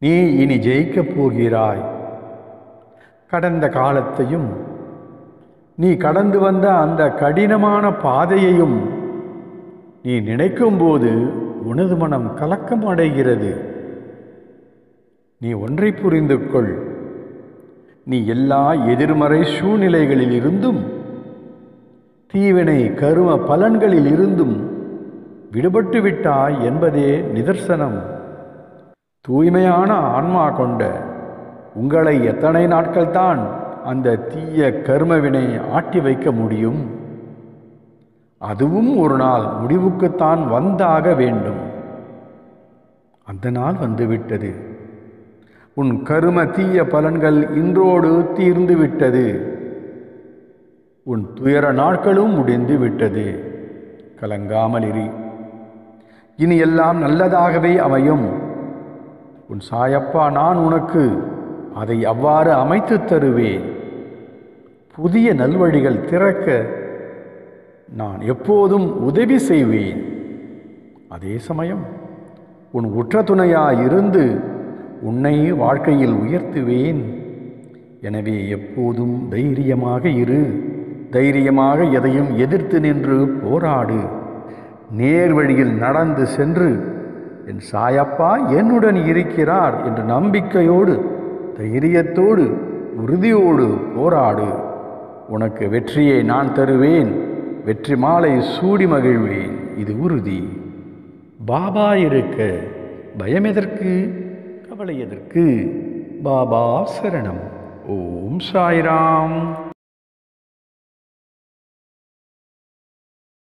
நீ இனி ஜெயிக்கப் போகிறாய் கடந்த காலத்தையும் நீ கடந்து வந்த அந்த கடினமான பாதையையும் நீ நினைக்கும்போது உனது மனம் கலக்கம் அடைகிறது நீ ஒன்றை புரிந்து கொள் நீ எல்லா எதிர்மறை சூழ்நிலைகளில் இருந்தும் தீவினை கரும பலன்களில் இருந்தும் விடுபட்டு விட்டாய் என்பதே நிதர்சனம் தூய்மையான ஆன்மா கொண்ட உங்களை எத்தனை நாட்கள்தான் அந்த தீய கர்மவினை ஆட்டி வைக்க முடியும் அதுவும் ஒரு நாள் முடிவுக்குத்தான் வந்தாக வேண்டும் அந்த நாள் வந்துவிட்டது உன் கரும தீய பலன்கள் இன்றோடு தீர்ந்து விட்டது உன் துயர நாட்களும் முடிந்து விட்டது கலங்காமல் இரு இனி எல்லாம் நல்லதாகவே அமையும் உன் சாயப்பா நான் உனக்கு அதை அவ்வாறு அமைத்து தருவேன் புதிய நல்வழிகள் திறக்க நான் எப்போதும் உதவி செய்வேன் அதே சமயம் உன் உற்ற துணையாய் இருந்து உன்னை வாழ்க்கையில் உயர்த்துவேன் எனவே எப்போதும் தைரியமாக இரு தைரியமாக எதையும் எதிர்த்து நின்று போராடு நேர் வழியில் நடந்து சென்று என் சாயப்பா என்னுடன் இருக்கிறார் என்ற நம்பிக்கையோடு தைரியத்தோடு உறுதியோடு போராடு உனக்கு வெற்றியை நான் தருவேன் வெற்றி மாலை சூடி மகிழ்வேன் இது உறுதி பாபா இருக்க பயம் எதற்கு கவலை எதற்கு பாபா சரணம் ஓம் சாய்ராம்